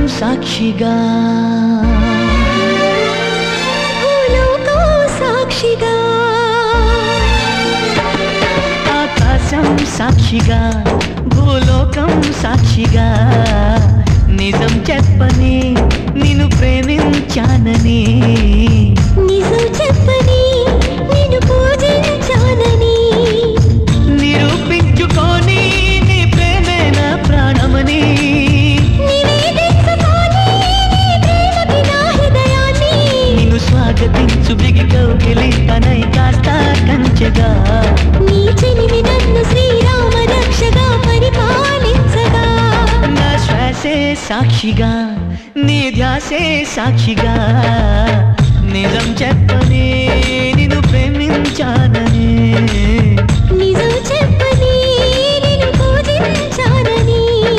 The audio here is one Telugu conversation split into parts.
సాక్షిగా భూలోకం సాక్షిగా ఆకాశం సాక్షిగా భూలోకం సాక్షిగా నిజం చెప్పని నిన్ను ప్రేమించానని నిజం చెప్పని నేను పూజించానని నిరూపించుకొని నీ ప్రేమే నా ప్రాణమని నివేదించుకోని నీ ప్రేమకి నా హృదయాన్ని నిన్ను స్వాగతించు బిగి కౌగిలి తనై కాస్త కంచెగా నీ చెలిమి నన్ను శ్రీరామ రక్షగా పరిపాలించగా నా శ్వాసే సాక్షిగా నీ ధ్యాసే సాక్షిగా నిజం చెప్పని నిన్ను ప్రేమించానని నిజం చెప్పని నేను పూజించానని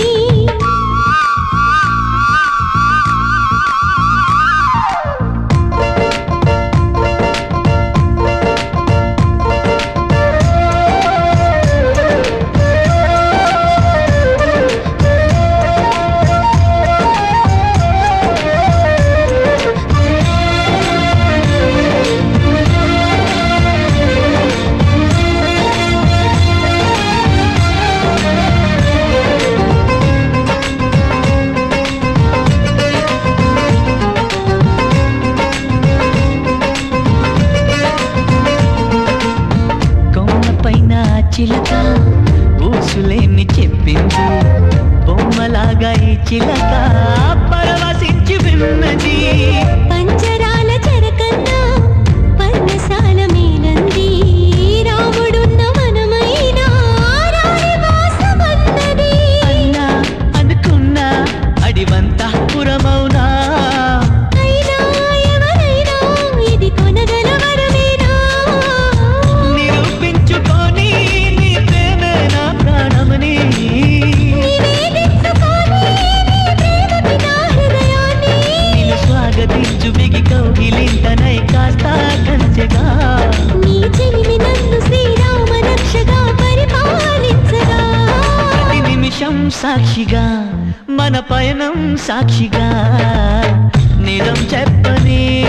కొమ్మ పైన చిలక ఊసులేని చెప్పింది బొమ్మలాగా ఈ చిలక పరవశించి విన్నది పంచరాల చెరకన్నా పర్ణశాల మేలంది రాముడున్న మనమైనా రాణి వాసమన్నది అన్నా అనుకున్నా అడివంతా పురమౌనా అయినా ఎవరైనా ఇది కొనగల వరమేనా నిరూపించుకొని నీ ప్రేమే నా ప్రాణమని నివేదించుకోని నీ ప్రేమకి నా హృదయాన్ని నిన్ను స్వాగతించు బిగి కౌగిలింతనై కాస్త కంచెగా నీ చెలిమి నన్ను శ్రీరామ రక్షగా పరిపాలించగా ప్రతి నిమిషం సాక్షిగా మన పయనం సాక్షిగా నిజం చెప్పని